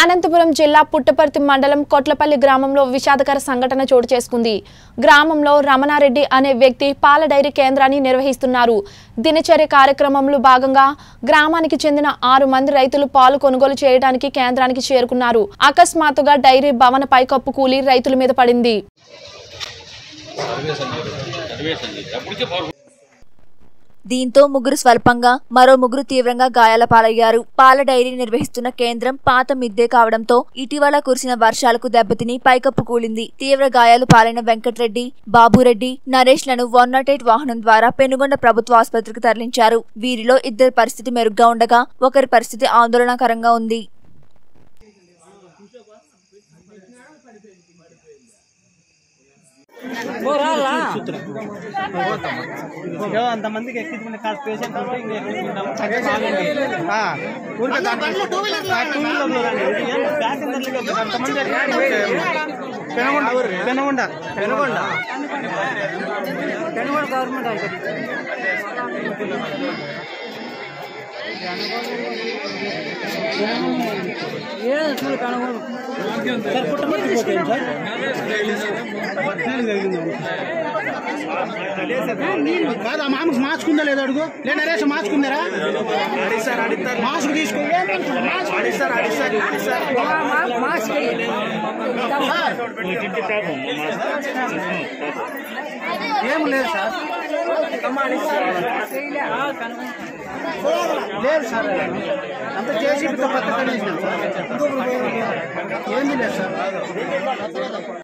అనంతపురం జిల్లా పుట్టపర్తి మండలం కొట్లపల్లి గ్రామంలో విషాదకర సంఘటన చోటు చేసుకుంది గ్రామంలో రమణారెడ్డి అనే వ్యక్తి పాల డైరీ కేంద్రాన్ని నిర్వహిస్తున్నారు దినచర్య కార్యక్రమంలో భాగంగా గ్రామానికి చెందిన ఆరు మంది రైతులు పాలు కొనుగోలు చేయడానికి కేంద్రానికి చేరుకున్నారు అకస్మాత్తుగా డైరీ భవన పైకప్పు కూలి రైతుల మీద పడింది దీంతో ముగ్గురు స్వల్పంగా మరో ముగ్గురు తీవ్రంగా గాయాల పాలయ్యారు పాల డైరీ నిర్వహిస్తున్న కేంద్రం పాత మిద్దే కావడంతో ఇటీవల కురిసిన వర్షాలకు దెబ్బతిని పైకప్పు కూలింది తీవ్ర గాయాలు పాలైన వెంకటరెడ్డి బాబురెడ్డి నరేష్ లను వన్ నాట్ ఎయిట్ వాహనం ద్వారా పెనుగొండ ప్రభుత్వ ఆసుపత్రికి తరలించారు వీరిలో ఇద్దరి పరిస్థితి మెరుగ్గా ఉండగా ఒకరి పరిస్థితి ఆందోళనకరంగా ఉంది ఏవో అంతమందికి ఎక్కించుకునే కాదు పేషెంట్ ఉంటే ఇంకా ఎక్కించుకుంటాము ఆ, ఊరికే దాంట్లో- ఆ, టూ వీలర్లో రండి. ఇది ఏం ప్యాసింజర్లకి వద్దు. అంతమంది ఎక్కించుకుంటే Penukonda Penukonda Penukonda Penukonda government hospital sir Puttaparthi పోతాం సార్ పద్నాలుగు జరిగింది కాదు ఆ మామకు మార్చుకుందా లేదు అడుగు లే నరేష్ మార్చుకుందారా మాస్క్ తీసుకో ఏం లేదు సార్ లేదు సార్ అంత చేసి పత్రిక ఏంది లేదు సార్